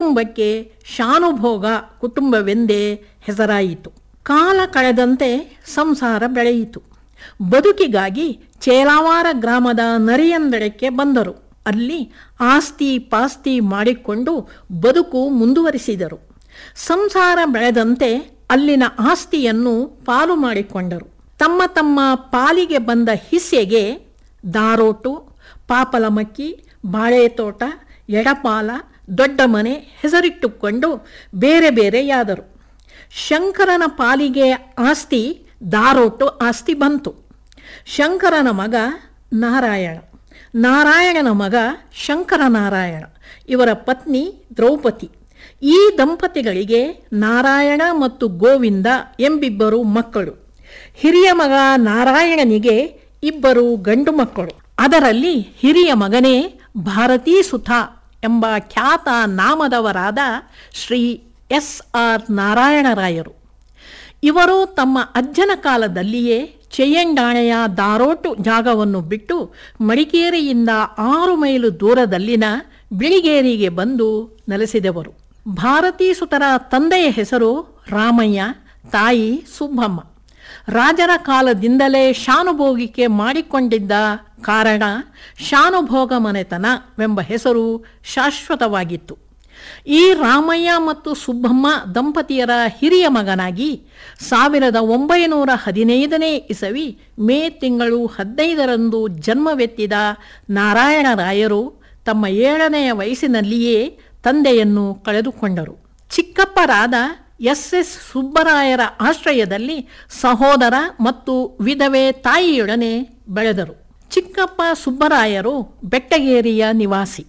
ಕುಟುಂಬಕ್ಕೆ ಶಾನುಭೋಗ ಕುಟುಂಬವೆಂದೇ ಹೆಸರಾಯಿತು ಕಾಲ ಕಳೆದಂತೆ ಸಂಸಾರ ಬೆಳೆಯಿತು ಬದುಕಿಗಾಗಿ ಚೇಲಾವಾರ ಗ್ರಾಮದ ನರಿಯಂದಡಕ್ಕೆ ಬಂದರು ಅಲ್ಲಿ ಆಸ್ತಿ ಪಾಸ್ತಿ ಮಾಡಿಕೊಂಡು ಬದುಕು ಮುಂದುವರಿಸಿದರು ಸಂಸಾರ ಬೆಳೆದಂತೆ ಅಲ್ಲಿನ ಆಸ್ತಿಯನ್ನು ಪಾಲು ಮಾಡಿಕೊಂಡರು ತಮ್ಮ ತಮ್ಮ ಪಾಲಿಗೆ ಬಂದ ಹಿಸ್ಸೆಗೆ ದಾರೋಟು ಪಾಪಲಮಕ್ಕಿ ಬಾಳೆತೋಟ ಎಡಪಾಲ ದೊಡ್ಡ ಮನೆ ಹೆಸರಿಟ್ಟುಕೊಂಡು ಬೇರೆ ಬೇರೆಯಾದರು ಶಂಕರನ ಪಾಲಿಗೆ ಆಸ್ತಿ ದಾರೋಟು ಆಸ್ತಿ ಬಂತು ಶಂಕರನ ಮಗ ನಾರಾಯಣ ನಾರಾಯಣನ ಮಗ ಶಂಕರನಾರಾಯಣ ಇವರ ಪತ್ನಿ ದ್ರೌಪದಿ ಈ ದಂಪತಿಗಳಿಗೆ ನಾರಾಯಣ ಮತ್ತು ಗೋವಿಂದ ಎಂಬಿಬ್ಬರು ಮಕ್ಕಳು ಹಿರಿಯ ಮಗ ನಾರಾಯಣನಿಗೆ ಇಬ್ಬರು ಗಂಡು ಮಕ್ಕಳು ಅದರಲ್ಲಿ ಹಿರಿಯ ಮಗನೇ ಭಾರತೀ ಸುತ ಎಂಬ ಖ್ಯಾತ ನಾಮದವರಾದ ಶ್ರೀ ಎಸ್ ಆರ್ ನಾರಾಯಣರಾಯರು ಇವರು ತಮ್ಮ ಅಜ್ಜನ ಕಾಲದಲ್ಲಿಯೇ ಚೆಯ್ಯಂಡಾಣೆಯ ದಾರೋಟು ಜಾಗವನ್ನು ಬಿಟ್ಟು ಮಡಿಕೇರಿಯಿಂದ ಆರು ಮೈಲು ದೂರದಲ್ಲಿನ ಬಿಳಿಗೇರಿಗೆ ಬಂದು ನೆಲೆಸಿದವರು ಭಾರತೀ ಸುತರ ತಂದೆಯ ಹೆಸರು ರಾಮಯ್ಯ ತಾಯಿ ಸುಬ್ಬಮ್ಮ ರಾಜರ ಕಾಲದಿಂದಲೇ ಶಾನುಭೋಗಿಕೆ ಮಾಡಿಕೊಂಡಿದ್ದ ಕಾರಣ ಶಾನುಭೋಗ ಮನೆತನವೆಂಬ ಹೆಸರು ಶಾಶ್ವತವಾಗಿತ್ತು ಈ ರಾಮಯ್ಯ ಮತ್ತು ಸುಬ್ಬಮ್ಮ ದಂಪತಿಯರ ಹಿರಿಯ ಮಗನಾಗಿ ಸಾವಿರದ ಒಂಬೈನೂರ ಹದಿನೈದನೇ ಇಸವಿ ಮೇ ತಿಂಗಳು ಹದಿನೈದರಂದು ಜನ್ಮವೆತ್ತಿದ ನಾರಾಯಣರಾಯರು ತಮ್ಮ ಏಳನೆಯ ವಯಸ್ಸಿನಲ್ಲಿಯೇ ತಂದೆಯನ್ನು ಕಳೆದುಕೊಂಡರು ಚಿಕ್ಕಪ್ಪರಾದ ಎಸ್ ಎಸ್ ಸುಬ್ಬರಾಯರ ಆಶ್ರಯದಲ್ಲಿ ಸಹೋದರ ಮತ್ತು ವಿಧವೆ ತಾಯಿಯೊಡನೆ ಬೆಳೆದರು ಚಿಕ್ಕಪ್ಪ ಸುಬ್ಬರಾಯರು ಬೆಟ್ಟಗೇರಿಯ ನಿವಾಸಿ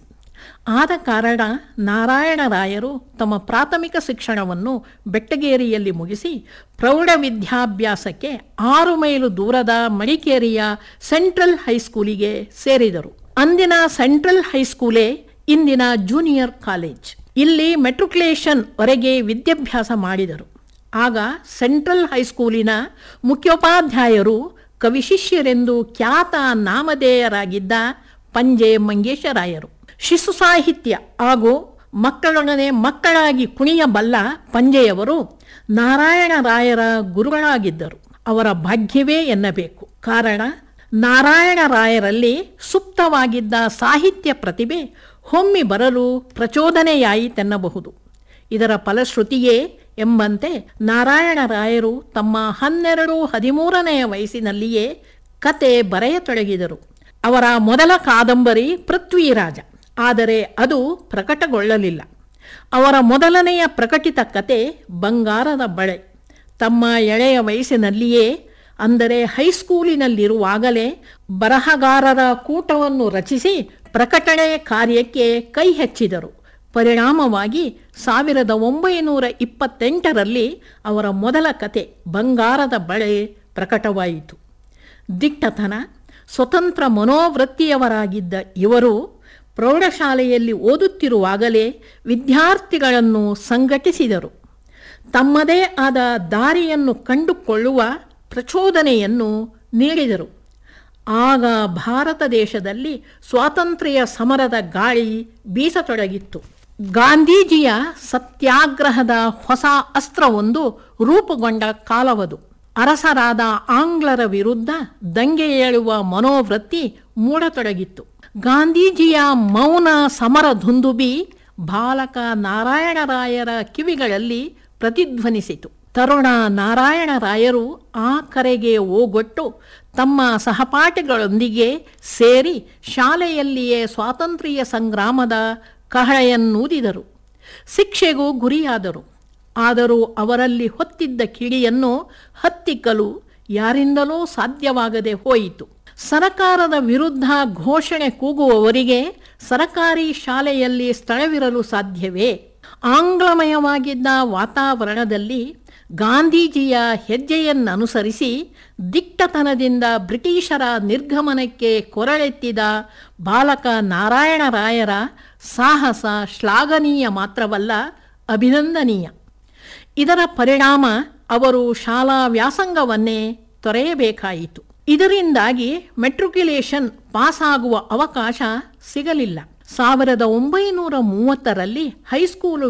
ಆದ ಕಾರಣ ನಾರಾಯಣರಾಯರು ತಮ್ಮ ಪ್ರಾಥಮಿಕ ಶಿಕ್ಷಣವನ್ನು ಬೆಟ್ಟಗೇರಿಯಲ್ಲಿ ಮುಗಿಸಿ ಪ್ರೌಢ ವಿದ್ಯಾಭ್ಯಾಸಕ್ಕೆ ಆರು ಮೈಲು ದೂರದ ಮಡಿಕೇರಿಯ ಸೆಂಟ್ರಲ್ ಹೈಸ್ಕೂಲಿಗೆ ಸೇರಿದರು ಅಂದಿನ ಸೆಂಟ್ರಲ್ ಹೈಸ್ಕೂಲೇ ಇಂದಿನ ಜೂನಿಯರ್ ಕಾಲೇಜ್ ಇಲ್ಲಿ ಮೆಟ್ರಿಕ್ಯುಲೇಷನ್ ವರೆಗೆ ವಿದ್ಯಾಭ್ಯಾಸ ಮಾಡಿದರು ಆಗ ಸೆಂಟ್ರಲ್ ಹೈಸ್ಕೂಲಿನ ಮುಖ್ಯೋಪಾಧ್ಯಾಯರು ಕವಿಶಿಷ್ಯರೆಂದು ಖ್ಯಾತ ನಾಮಧೇಯರಾಗಿದ್ದ ಪಂಜೆ ಮಂಗೇಶರಾಯರು ಶಿಶು ಸಾಹಿತ್ಯ ಹಾಗೂ ಮಕ್ಕಳೊಡನೆ ಮಕ್ಕಳಾಗಿ ಕುಣಿಯಬಲ್ಲ ಪಂಜೆಯವರು ನಾರಾಯಣರಾಯರ ಗುರುಗಳಾಗಿದ್ದರು ಅವರ ಭಾಗ್ಯವೇ ಎನ್ನಬೇಕು ಕಾರಣ ನಾರಾಯಣರಾಯರಲ್ಲಿ ಸುಪ್ತವಾಗಿದ್ದ ಸಾಹಿತ್ಯ ಪ್ರತಿಭೆ ಹೊಮ್ಮಿ ಬರಲು ಪ್ರಚೋದನೆಯಾಯಿತೆನ್ನಬಹುದು ಇದರ ಫಲಶ್ರುತಿಯೇ ಎಂಬಂತೆ ನಾರಾಯಣರಾಯರು ತಮ್ಮ ಹನ್ನೆರಡು ಹದಿಮೂರನೆಯ ವಯಸ್ಸಿನಲ್ಲಿಯೇ ಕತೆ ಬರೆಯತೊಡಗಿದರು ಅವರ ಮೊದಲ ಕಾದಂಬರಿ ಪೃಥ್ವಿರಾಜ ಆದರೆ ಅದು ಪ್ರಕಟಗೊಳ್ಳಲಿಲ್ಲ ಅವರ ಮೊದಲನೆಯ ಪ್ರಕಟಿತ ಕತೆ ಬಂಗಾರದ ಬಳೆ ತಮ್ಮ ಎಳೆಯ ವಯಸ್ಸಿನಲ್ಲಿಯೇ ಅಂದರೆ ಹೈಸ್ಕೂಲಿನಲ್ಲಿರುವಾಗಲೇ ಬರಹಗಾರರ ಕೂಟವನ್ನು ರಚಿಸಿ ಪ್ರಕಟಣೆ ಕಾರ್ಯಕ್ಕೆ ಕೈ ಹೆಚ್ಚಿದರು ಪರಿಣಾಮವಾಗಿ ಸಾವಿರದ ಒಂಬೈನೂರ ಇಪ್ಪತ್ತೆಂಟರಲ್ಲಿ ಅವರ ಮೊದಲ ಕತೆ ಬಂಗಾರದ ಬಳೆ ಪ್ರಕಟವಾಯಿತು ದಿಟ್ಟತನ ಸ್ವತಂತ್ರ ಮನೋವೃತ್ತಿಯವರಾಗಿದ್ದ ಇವರು ಪ್ರೌಢಶಾಲೆಯಲ್ಲಿ ಓದುತ್ತಿರುವಾಗಲೇ ವಿದ್ಯಾರ್ಥಿಗಳನ್ನು ಸಂಘಟಿಸಿದರು ತಮ್ಮದೇ ಆದ ದಾರಿಯನ್ನು ಕಂಡುಕೊಳ್ಳುವ ಪ್ರಚೋದನೆಯನ್ನು ನೀಡಿದರು ಆಗ ಭಾರತ ದೇಶದಲ್ಲಿ ಸ್ವಾತಂತ್ರ್ಯ ಸಮರದ ಗಾಳಿ ಬೀಸತೊಡಗಿತ್ತು ಗಾಂಧೀಜಿಯ ಸತ್ಯಾಗ್ರಹದ ಹೊಸ ಅಸ್ತ್ರವೊಂದು ರೂಪುಗೊಂಡ ಕಾಲವದು ಅರಸರಾದ ಆಂಗ್ಲರ ವಿರುದ್ಧ ದಂಗೆ ಏಳುವ ಮನೋವೃತ್ತಿ ಮೂಡತೊಡಗಿತ್ತು ಗಾಂಧೀಜಿಯ ಮೌನ ಸಮರ ದುಂದುಬಿ ಬಾಲಕ ನಾರಾಯಣರಾಯರ ಕಿವಿಗಳಲ್ಲಿ ಪ್ರತಿಧ್ವನಿಸಿತು ತರುಣ ನಾರಾಯಣರಾಯರು ಆ ಕರೆಗೆ ಓಗೊಟ್ಟು ತಮ್ಮ ಸಹಪಾಠಿಗಳೊಂದಿಗೆ ಸೇರಿ ಶಾಲೆಯಲ್ಲಿಯೇ ಸ್ವಾತಂತ್ರ್ಯ ಸಂಗ್ರಾಮದ ಕಹಳೆಯನ್ನೂದಿದರು ಶಿಕ್ಷೆಗೂ ಗುರಿಯಾದರು ಆದರೂ ಅವರಲ್ಲಿ ಹೊತ್ತಿದ್ದ ಕಿಡಿಯನ್ನು ಹತ್ತಿಕ್ಕಲು ಯಾರಿಂದಲೂ ಸಾಧ್ಯವಾಗದೆ ಹೋಯಿತು ಸರಕಾರದ ವಿರುದ್ಧ ಘೋಷಣೆ ಕೂಗುವವರಿಗೆ ಸರಕಾರಿ ಶಾಲೆಯಲ್ಲಿ ಸ್ಥಳವಿರಲು ಸಾಧ್ಯವೇ ಆಂಗ್ಲಮಯವಾಗಿದ್ದ ವಾತಾವರಣದಲ್ಲಿ ಗಾಂಧೀಜಿಯ ಹೆಜ್ಜೆಯನ್ನನುಸರಿಸಿ ದಿಟ್ಟತನದಿಂದ ಬ್ರಿಟಿಷರ ನಿರ್ಗಮನಕ್ಕೆ ಕೊರಳೆತ್ತಿದ ಬಾಲಕ ನಾರಾಯಣರಾಯರ ಸಾಹಸ ಶ್ಲಾಘನೀಯ ಮಾತ್ರವಲ್ಲ ಅಭಿನಂದನೀಯ ಇದರ ಪರಿಣಾಮ ಅವರು ಶಾಲಾ ವ್ಯಾಸಂಗವನ್ನೇ ತೊರೆಯಬೇಕಾಯಿತು ಇದರಿಂದಾಗಿ ಮೆಟ್ರಿಕ್ಯುಲೇಷನ್ ಪಾಸಾಗುವ ಅವಕಾಶ ಸಿಗಲಿಲ್ಲ ಸಾವಿರದ ಒಂಬೈನೂರ ಮೂವತ್ತರಲ್ಲಿ ಹೈಸ್ಕೂಲು